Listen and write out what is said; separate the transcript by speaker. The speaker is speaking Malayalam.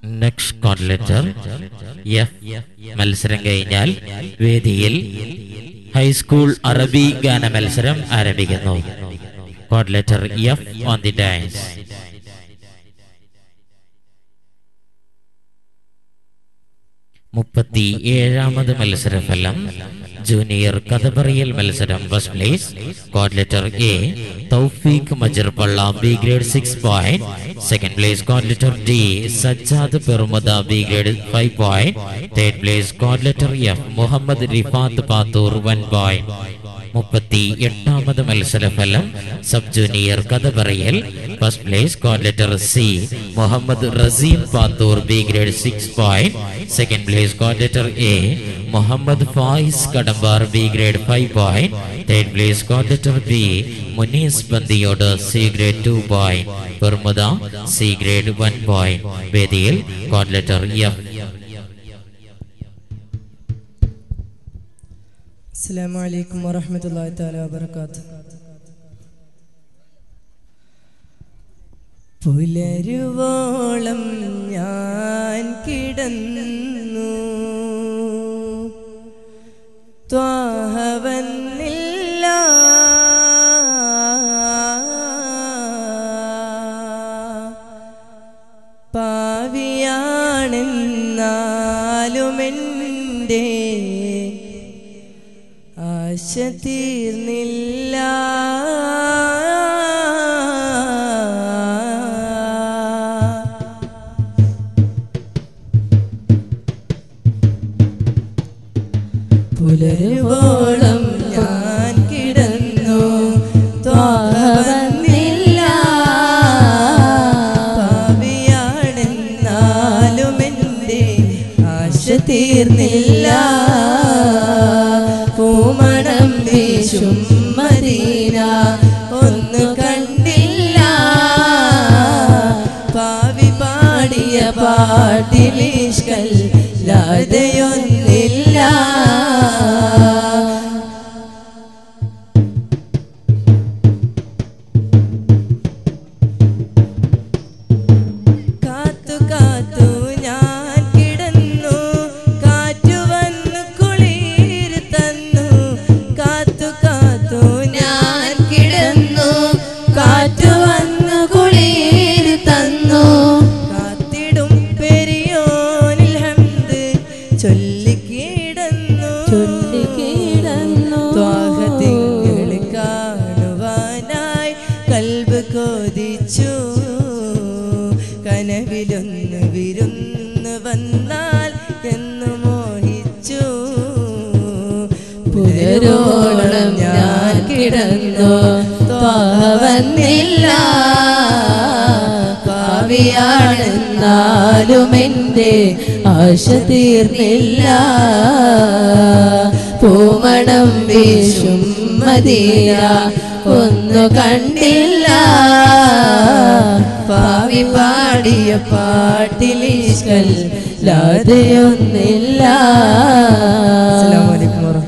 Speaker 1: നെക്സ്റ്റ് കോഡ് ലെറ്റർ എഫ് മത്സരം കഴിഞ്ഞാൽ വേദിയിൽ ഹൈസ്കൂൾ അറബി ഗാന മത്സരം ആരംഭിക്കുന്നു code letter F on the dance മുപ്പത്തി ഏഴാമത് മത്സരഫലം ജൂനിയർ കഥ പറയൽ മത്സരം first place code letter A Thoufeeq Majarpalla B grade six point second place code letter D Sajjad Perumada B grade five point third place code letter F Muhammad Rifath Pathur one point മുപ്പത്തി എട്ടാമത് മത്സരഫലം സബ് ജൂനിയർ കഥ പറയൽ first place code letter C Muhammad Raseem Pathur B grade six point second place code letter A Muhammad Fayiz Kadambar B grade five point third place code letter B Munees Bandiyod C grade two point Permude C grade one point വേദിയിൽ കോഡ് ലെറ്റർ എഫ്
Speaker 2: അസ്സാം വലൈക്കും വറഹമത്തല്ലാ താല വബർക്കാത്ത് പുലരുവോളം ഞാൻ കിടന്നു ത്വാഹവന്നില്ല പാവിയാണെന്നാലുമെൻ്റെ ആശ തീർന്നില്ല പുലരുവോളം ഞാൻ കിടന്നു ത്വാഹവന്നില്ല പാപിയാണെന്നാലും എൻ്റെ ആശ തീർന്നില്ല പൂമണം വീശും മദീന ഒന്ന് കണ്ടില്ല പാവി പാടിയ പാട്ടിലിഷ്കൽ ലാതയൊന്നില്ല കാത്തു കാത്തു ഞാൻ കിടന്നു കാറ്റു വന്നു കുളിർ തന്നു കാത്തു കാത്തു ഞാൻ കിടന്നു കാറ്റു വന്നു കുളിർ തന്നു കാത്തിടും പെരിയോനിൽ ഹംദ് ചൊല്ലിക്കിടന്നു ചൊല്ലിക്കിടന്നു ത്വാഹത്തിങ്ങൾ കാണുവാനായി കൽബ് കൊതിച്ചു കനവിലൊന്ന് വിരുന്ന് വന്നാൽ എന്ന് മോഹിച്ചു പുലരോളം ഞാൻ കിടന്നു വന്നില്ല
Speaker 3: ഭാവിയാണെന്നാലും എൻ്റെ ആശ തീർന്നില്ല പൂമണം വീശും മതിയ ഒന്നു കണ്ടില്ല ഭാവി പാടിയ പാട്ടിലിഷ്കൽ ലാതെയൊന്നില്ല
Speaker 2: അസ്സലാമു അലൈക്കും വറഹ്മത്തുള്ളാഹി